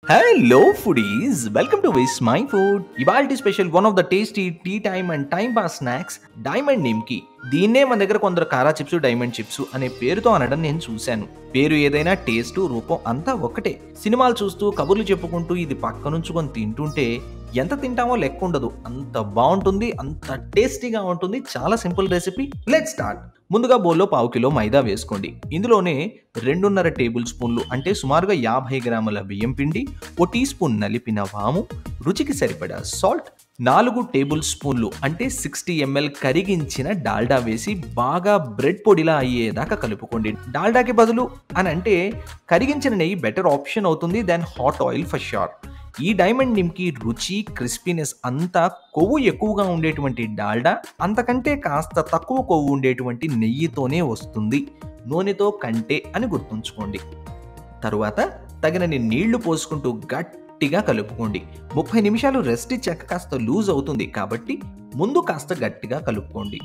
hello foodies welcome to Vismai food ఇవాల్టి special one of the tasty tea time and time pass snacks diamond nimki దీన్నే మన దగ్గర కొందరు కారా చిప్స్ డైమండ్ చిప్స్ అనే పేరుతో అనడం నేను చూశాను పేరు ఏదైనా టేస్ట్ రూపం అంతా ఒకటే సినిమాలు చూస్తూ కబుర్లు చెప్పుకుంటూ ఇది పక్కనుంచుకొని తింటుంటే ఎంత తింటామో లెక్క ఉండదు అంత బాగుంటుంది అంత టేస్టీగా ఉంటుంది చాలా సింపుల్ రెసిపీ లెట్ స్టార్ట్ ముందుగా బౌల్లో పావు కిలో మైదా వేసుకోండి ఇందులోనే రెండున్నర టేబుల్ స్పూన్లు అంటే సుమారుగా యాభై గ్రాముల బియ్యం పిండి ఓ టీ స్పూన్ నలిపిన వాము రుచికి సరిపడా సాల్ట్ నాలుగు టేబుల్ స్పూన్లు అంటే సిక్స్టీ ఎంఎల్ కరిగించిన డాల్డా వేసి బాగా బ్రెడ్ పొడిలా అయ్యేదాకా కలుపుకోండి డాల్డాకి బదులు అని అంటే కరిగించిన నెయ్యి బెటర్ ఆప్షన్ అవుతుంది then hot oil for sure ఈ డైమండ్ నిమ్కి రుచి క్రిస్పీనెస్ అంతా కొవ్వు ఎక్కువగా ఉండేటువంటి డాల్డా అంతకంటే కాస్త తక్కువ కొవ్వు ఉండేటువంటి నెయ్యితోనే వస్తుంది నూనెతో కంటే అని గుర్తుంచుకోండి తరువాత తగినన్ని నీళ్లు పోసుకుంటూ గట్టిగా కలుపుకోండి ముప్పై నిమిషాలు రెస్ట్ ఇచ్చాక కాస్త లూజ్ అవుతుంది కాబట్టి ముందు కాస్త గట్టిగా కలుపుకోండి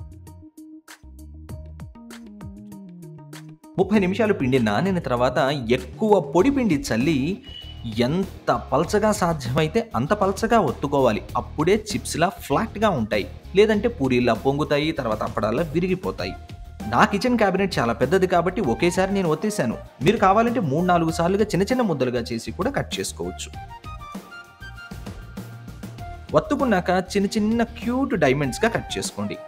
ముప్పై నిమిషాలు పిండి నానిన తర్వాత ఎక్కువ పొడి పిండి చల్లి ఎంత పల్చగా సాధ్యమైతే అంత పల్చగా ఒత్తుకోవాలి అప్పుడే చిప్స్లా ఫ్లాట్గా ఉంటాయి లేదంటే పూరీలా పొంగుతాయి తర్వాత అప్పడాలా విరిగిపోతాయి నా కిచెన్ క్యాబినెట్ చాలా పెద్దది కాబట్టి ఒకేసారి నేను ఒత్తేసాను మీరు కావాలంటే మూడు నాలుగు సార్లుగా చిన్న చిన్న ముద్దలుగా చేసి కూడా కట్ చేసుకోవచ్చు ఒత్తుకున్నాక చిన్న చిన్న క్యూట్ డైమండ్స్గా కట్ చేసుకోండి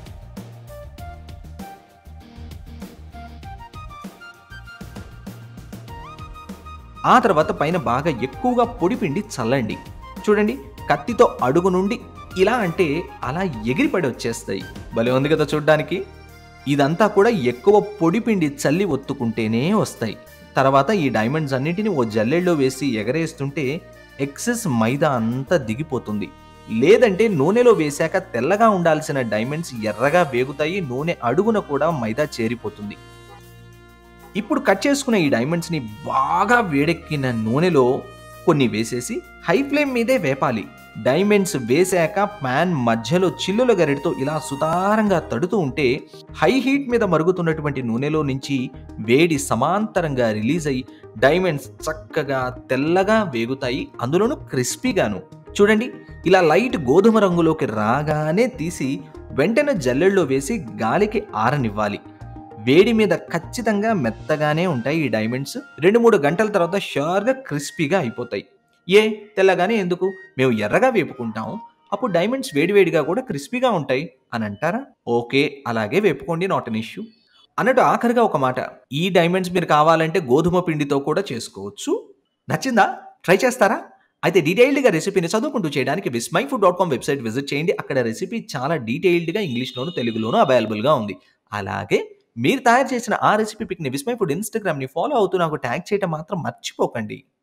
ఆ తర్వాత పైన బాగా ఎక్కువగా పొడి పిండి చల్లండి చూడండి కత్తితో అడుగు నుండి ఇలా అంటే అలా ఎగిరిపడి వచ్చేస్తాయి భలే ఉంది కదా చూడ్డానికి ఇదంతా కూడా ఎక్కువ పొడి పిండి చల్లి ఒత్తుకుంటేనే వస్తాయి తర్వాత ఈ డైమండ్స్ అన్నిటిని ఓ జల్లెల్లో వేసి ఎగరేస్తుంటే ఎక్సెస్ మైదా అంతా దిగిపోతుంది లేదంటే నూనెలో వేశాక తెల్లగా ఉండాల్సిన డైమండ్స్ ఎర్రగా వేగుతాయి నూనె అడుగున కూడా మైదా చేరిపోతుంది ఇప్పుడు కట్ చేసుకున్న ఈ డైమండ్స్ని బాగా వేడెక్కిన నూనెలో కొన్ని వేసేసి హై ఫ్లేమ్ మీదే వేపాలి డైమండ్స్ వేశాక ప్యాన్ మధ్యలో చిల్లుల గరిటితో ఇలా సుతారంగా తడుతూ ఉంటే హై హీట్ మీద మరుగుతున్నటువంటి నూనెలో నుంచి వేడి సమాంతరంగా రిలీజ్ అయ్యి డైమండ్స్ చక్కగా తెల్లగా వేగుతాయి అందులోనూ క్రిస్పీగాను చూడండి ఇలా లైట్ గోధుమ రంగులోకి రాగానే తీసి వెంటనే జల్లెల్లో వేసి గాలికి ఆరనివ్వాలి వేడి మీద ఖచ్చితంగా మెత్తగానే ఉంటాయి ఈ డైమండ్స్ రెండు మూడు గంటల తర్వాత షూర్గా క్రిస్పీగా అయిపోతాయి ఏ తెల్లగానే ఎందుకు మేము ఎర్రగా వేపుకుంటాం అప్పుడు డైమండ్స్ వేడివేడిగా కూడా క్రిస్పీగా ఉంటాయి అని అంటారా ఓకే అలాగే వేపుకోండి నాట్ అన్ ఇష్యూ అన్నట్టు ఆఖరిగా ఒక మాట ఈ డైమండ్స్ మీరు కావాలంటే గోధుమ పిండితో కూడా చేసుకోవచ్చు నచ్చిందా ట్రై చేస్తారా అయితే డీటెయిల్డ్గా రెసిపీని చదువుకుంటూ చేయడానికి Vismai food dot com website visit చేయండి అక్కడ రెసిపీ చాలా డీటెయిల్డ్గా ఇంగ్లీష్లోను తెలుగులోను అవైలబుల్గా ఉంది అలాగే మీరు తయారు చేసిన ఆ రెసిపీ పిక్ని విస్మై ఫుడ్ ఇన్స్టాగ్రామ్ని ఫాలో అవుతూ నాకు ట్యాగ్ చేయడం మాత్రం మర్చిపోకండి